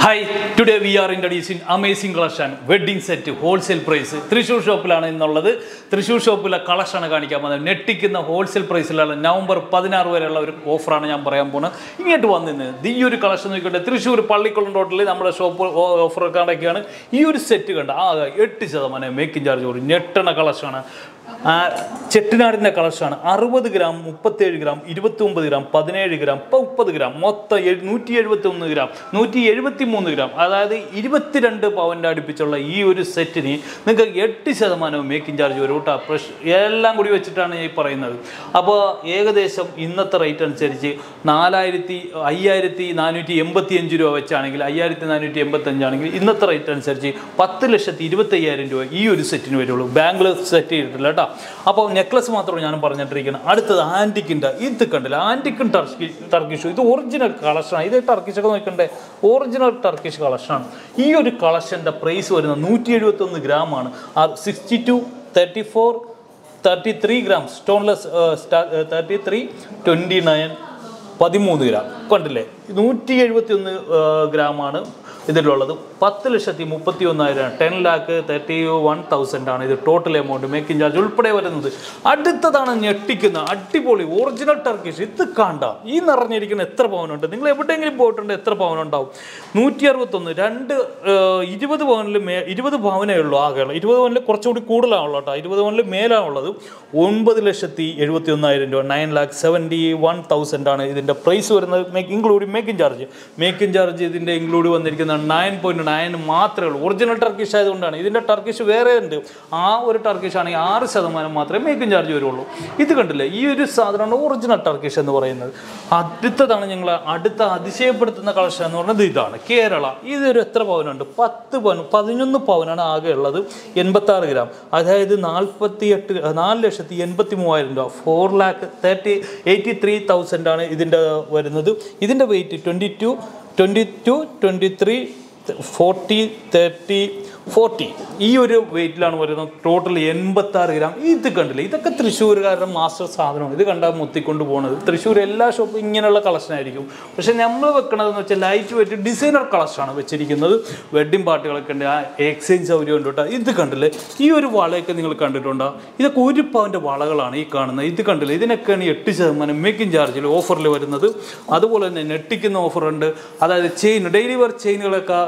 hi today we are introducing amazing collection wedding set wholesale price Thrissur ഷോപ്പിലാണ് എന്നുള്ളത് തൃശ്ശൂർ ഷോപ്പിലെ കളക്ഷനാണ് കാണിക്കാൻ പോകുന്നത് നെട്ടിക്കുന്ന ഹോൾസെയിൽ പ്രൈസിലുള്ള നവംബർ പതിനാറ് വരെയുള്ള ഒരു ഓഫറാണ് ഞാൻ പറയാൻ പോകുന്നത് ഇങ്ങോട്ട് വന്നിന്ന് ഇത് ഈ ഒരു കളക്ഷൻ നോക്കിക്കോട്ടെ തൃശ്ശൂർ പള്ളിക്കുളം റോഡിൽ നമ്മുടെ ഷോപ്പ് ഓഫർ കണ്ടൊക്കെയാണ് ഈ ഒരു സെറ്റ് കണ്ട ആ എട്ട് ശതമാനം മേക്കിംഗ് ചാർജ് ഒരു ഞെട്ടണ കളക്ഷനാണ് ആ, ചെട്ടിനാടിൻ്റെ കളക്ഷനാണ് അറുപത് ഗ്രാം മുപ്പത്തേഴ് ഗ്രാം ഇരുപത്തി ഒമ്പത് ഗ്രാം പതിനേഴ് ഗ്രാം മുപ്പത് ഗ്രാം മൊത്തം എഴ്- നൂറ്റി എഴുപത്തി ഒന്ന് ഗ്രാം നൂറ്റി എഴുപത്തി മൂന്ന് ഗ്രാം അതായത് ഇരുപത്തിരണ്ട് പവൻ്റെ അടുപ്പിച്ചുള്ള ഈ ഒരു സെറ്റിന് നിങ്ങൾക്ക് എട്ട് ശതമാനവും മേക്കിംഗ് ചാർജ് വരും കേട്ടോ പ്രഷ് എല്ലാം കൂടി വെച്ചിട്ടാണ് ഈ പറയുന്നത് അപ്പോൾ ഏകദേശം ഇന്നത്തെ റേറ്റ് അനുസരിച്ച് നാലായിരത്തി അയ്യായിരത്തി നാനൂറ്റി എൺപത്തി അഞ്ച് രൂപ വെച്ചാണെങ്കിൽ അയ്യായിരത്തി നാനൂറ്റി എൺപത്തി അഞ്ചാണെങ്കിൽ ഇന്നത്തെ റേറ്റ് അനുസരിച്ച് പത്ത് ലക്ഷത്തി ഇരുപത്തി അയ്യായിരം രൂപ ഈ ഒരു സെറ്റിന് വരുള്ളൂ ബാങ്കിൽ സെറ്റ് ചെയ്തിട്ടില്ല കേട്ടോ അപ്പോൾ നെക്ലസ് മാത്രമേ ഞാൻ പറഞ്ഞിട്ടിരിക്കുന്നത് അടുത്തത് ആൻറ്റിക്കിൻ്റെ ഇത് കണ്ടില്ല ആൻറ്റിക്കും ടർക്കി ടർക്കിഷും ഇത് ഒറിജിനൽ കളക്ഷനാണ് ഇത് ടർക്കിഷൊക്കെ നോക്കണ്ടേ ഒറിജിനൽ ടർക്കിഷ് കളക്ഷനാണ് ഈ ഒരു കളക്ഷൻ്റെ പ്രൈസ് വരുന്നത് നൂറ്റി എഴുപത്തൊന്ന് ഗ്രാമാണ് sixty two thirty four thirty three gram stoneless thirty three twenty nine പതിമൂന്ന് ഗ്രാം കണ്ടില്ലേ നൂറ്റി എഴുപത്തി ഒന്ന് ഗ്രാമാണ് ഇതിലുള്ളത് പത്ത് ലക്ഷത്തി മുപ്പത്തി ഒന്നായിരം ten lakh thirty one thousand ആണ് ഇത് ടോട്ടൽ എമൗണ്ട് മേക്കിംഗ് ചാർജ് ഉൾപ്പെടെ വരുന്നത് അടുത്തതാണ് ഞെട്ടിക്കുന്ന അടിപൊളി ഒറിജിനൽ ടർക്കിഷ് ഇത് കാണ്ട ഈ നിറഞ്ഞിരിക്കുന്ന എത്ര പവനുണ്ട് നിങ്ങൾ എവിടെയെങ്കിലും പോയിട്ടുണ്ട് എത്ര പവനുണ്ടാവും നൂറ്റി അറുപത്തൊന്ന് രണ്ട് ഏഹ്, ഇരുപത് പവനിൽ മേ ഇരുപത് പവനേ ഉള്ളൂ ആകെയുള്ള ഇരുപത് പവനിൽ കുറച്ചുകൂടി കൂടുതലാണുള്ളൂ കേട്ടോ ഇരുപത് പവനിൽ മേലാണുള്ളത് ഒൻപത് ലക്ഷത്തി എഴുപത്തി ഒന്നായിരം രൂപ nine lakh seventy one thousand ആണ് ഇതിൻ്റെ പ്രൈസ് വരുന്നത് make including making charge making charge ഇതിൻ്റെ ഇൻക്ലൂഡ് വന്നിരിക്കുന്നത് നയൻ പോയിൻറ്റ് നയൻ മാത്രമേ ഉള്ളൂ ഒറിജിനൽ ടർക്കിഷ് ആയതുകൊണ്ടാണ് ഇതിൻ്റെ ടർക്കിഷ് വേറെ ഉണ്ട് ആ ഒരു ടർക്കിഷ് ആണെങ്കിൽ ആറ് ശതമാനം മാത്രമേ മേക്കിംഗ് ചാർജ് വരുള്ളൂ ഇത് കണ്ടില്ലേ ഈ ഒരു സാധനമാണ് ഒറിജിനൽ ടർക്കിഷ് എന്ന് പറയുന്നത് അടുത്തതാണ് ഞങ്ങൾ അടുത്ത അതിശയപ്പെടുത്തുന്ന കളക്ഷൻ എന്ന് പറയുന്നത് ഇതാണ് കേരള ഇതൊരു എത്ര പവനുണ്ട് പത്ത് പവൻ പതിനൊന്ന് പവനാണ് ആകെ ഉള്ളത് എൺപത്താറ് ഗ്രാം അതായത് നാൽപ്പത്തി എട്ട് നാല് ലക്ഷത്തി എൺപത്തി മൂവായിരം രൂപ four lakh thirty eighty three thousand ആണ് ഇതിൻ്റെ വരുന്നത് ഇതിൻ്റെ weight twenty two twenty two twenty three forty thirty forty ഈ ഒരു വെയിറ്റിലാണ് വരുന്നത് ടോട്ടൽ എൺപത്താറ് ഗ്രാം ഇത് കണ്ടില്ലേ ഇതൊക്കെ തൃശ്ശൂരുകാരുടെ മാസ്റ്റർ സാധനമാണ് ഇത് കണ്ടാൽ മുത്തിക്കൊണ്ട് പോകുന്നത് തൃശ്ശൂർ എല്ലാ ഷോപ്പും ഇങ്ങനെയുള്ള കളക്ഷൻ ആയിരിക്കും പക്ഷേ നമ്മൾ വെക്കണതെന്ന് വെച്ചാൽ ലൈറ്റ് വെയിറ്റ് ഡിസൈനർ കളക്ഷനാണ് വെച്ചിരിക്കുന്നത് വെഡ്ഡിംഗ് പാർട്ടികളൊക്കെ ഉണ്ട് ആ എക്സ്ചേഞ്ച് സൗകര്യം ഉണ്ട് കേട്ടോ ഇത് കണ്ടില്ലേ ഈ ഒരു വളയൊക്കെ നിങ്ങൾ കണ്ടിട്ടുണ്ടോ ഇതൊക്കെ ഒരു പവൻ്റെ വളകളാണ് ഈ കാണുന്നത് ഇത് കണ്ടില്ലേ ഇതിനൊക്കെയാണ് എട്ട് ശതമാനം മേക്കിംഗ് ചാർജിൽ ഓഫറിൽ വരുന്നത് അതുപോലെ തന്നെ നെട്ടിക്കുന്ന ഓഫറുണ്ട് അതായത് ചെയിൻ ഡെയിലി വെയർ ചെയിനുകളൊക്കെ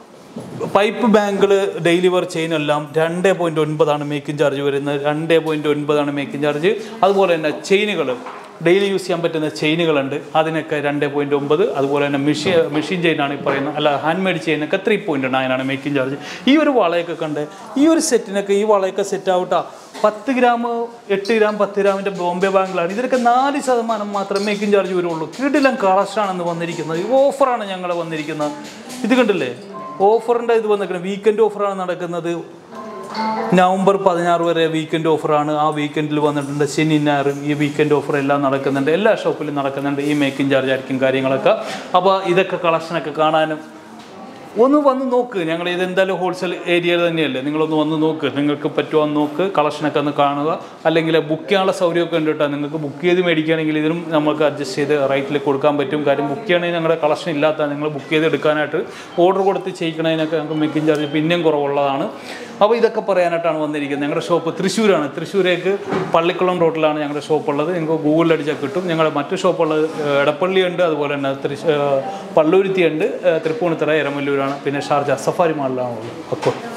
പൈപ്പ് ബാങ്കിൾ ഡെയിലി വർക്ക് ചെയിനെല്ലാം രണ്ട് പോയിൻറ്റ് ഒൻപതാണ് മേക്കിംഗ് ചാർജ് വരുന്നത് രണ്ട് പോയിൻറ്റ് ഒൻപതാണ് മേക്കിംഗ് ചാർജ് അതുപോലെ തന്നെ ചെയിനുകൾ ഡെയിലി യൂസ് ചെയ്യാൻ പറ്റുന്ന ചെയിനുകളുണ്ട് അതിനൊക്കെ രണ്ട് പോയിൻറ്റ് ഒമ്പത് അതുപോലെ തന്നെ മെഷീൻ മെഷീൻ ചെയിനാണ് ഈ പറയുന്നത് അല്ല ഹാൻഡ് മെയ്ഡ് ചെയിനൊക്കെ ത്രീ പോയിൻറ്റ് നയനാണ് മേക്കിംഗ് ചാർജ് ഈ ഒരു വളയൊക്കെ കണ്ട് ഈ ഒരു സെറ്റിനൊക്കെ ഈ വളയൊക്കെ സെറ്റ് ആവട്ടാ പത്ത് ഗ്രാം എട്ട് ഗ്രാം പത്ത് ഗ്രാമിൻ്റെ ബോംബെ ബാങ്കിലാണ് ഇതിനൊക്കെ നാല് ശതമാനം മാത്രമേ മേക്കിംഗ് ചാർജ് വരുള്ളൂ കിടിലം കളക്ഷനാണെന്ന് വന്നിരിക്കുന്നത് ഈ ഓഫറാണ് ഞങ്ങൾ വന്നിരിക്കുന്നത് ഇത് കണ്ടില്ലേ ഓഫറിൻ്റെ ഇത് വന്നിരിക്കുന്നത് വീക്കെൻഡ് ഓഫറാണ് നടക്കുന്നത് നവംബർ പതിനാറ് വരെ വീക്കെൻഡ് ഓഫറാണ് ആ വീക്കെൻഡിൽ വന്നിട്ടുണ്ട് ശനി ഞായറും ഈ വീക്കെൻഡ് ഓഫർ എല്ലാം നടക്കുന്നുണ്ട് എല്ലാ ഷോപ്പിലും നടക്കുന്നുണ്ട് ഈ മേക്കിംഗ് ചാർജ് ആയിരിക്കും കാര്യങ്ങളൊക്കെ അപ്പോൾ ഇതൊക്കെ കളക്ഷനൊക്കെ കാണാനും ഒന്ന് വന്ന് നോക്ക് ഞങ്ങൾ ഇത് എന്തായാലും ഹോൾസെയിൽ ഏരിയയിൽ തന്നെയല്ലേ നിങ്ങളൊന്ന് വന്ന് നോക്ക് നിങ്ങൾക്ക് പറ്റുമോ എന്ന് നോക്ക് കളക്ഷനൊക്കെ ഒന്ന് കാണുക അല്ലെങ്കിൽ ബുക്ക് ചെയ്യാനുള്ള സൗകര്യമൊക്കെ ഉണ്ട് കേട്ടോ നിങ്ങൾക്ക് ബുക്ക് ചെയ്ത് മേടിക്കുകയാണെങ്കിൽ ഇതിനും നമുക്ക് അഡ്ജസ്റ്റ് ചെയ്ത് റൈറ്റിൽ കൊടുക്കാൻ പറ്റും കാര്യം ബുക്ക് ചെയ്യണമെങ്കിൽ ഞങ്ങളുടെ കളക്ഷൻ ഇല്ലാത്ത നിങ്ങൾ ബുക്ക് ചെയ്ത് എടുക്കാനായിട്ട് ഓർഡർ കൊടുത്ത് ചെയ്യിക്കണതിനൊക്കെ ഞങ്ങൾക്ക് മേക്കിംഗ് ചാർജ് പിന്നെയും കുറവുള്ളതാണ് അപ്പോൾ ഇതൊക്കെ പറയാനായിട്ടാണ് വന്നിരിക്കുന്നത് ഞങ്ങളുടെ ഷോപ്പ് തൃശ്ശൂരാണ് തൃശ്ശൂരേക്ക് പള്ളിക്കുളം റോഡിലാണ് ഞങ്ങളുടെ ഷോപ്പ് ഉള്ളത് നിങ്ങൾക്ക് ഗൂഗിളിൽ അടിച്ചാൽ കിട്ടും ഞങ്ങളുടെ മറ്റു ഷോപ്പുള്ളത് എടപ്പള്ളി ഉണ്ട് അതുപോലെ തന്നെ തൃശ്ശൂ പള്ളുരുത്തി ഉണ്ട് തൃപ്പൂണിത്തറ എരമല്ലൂരാണ് പിന്നെ ഷാർജ സഫാരി മാളിലാണ് ഉള്ളത് അപ്പോൾ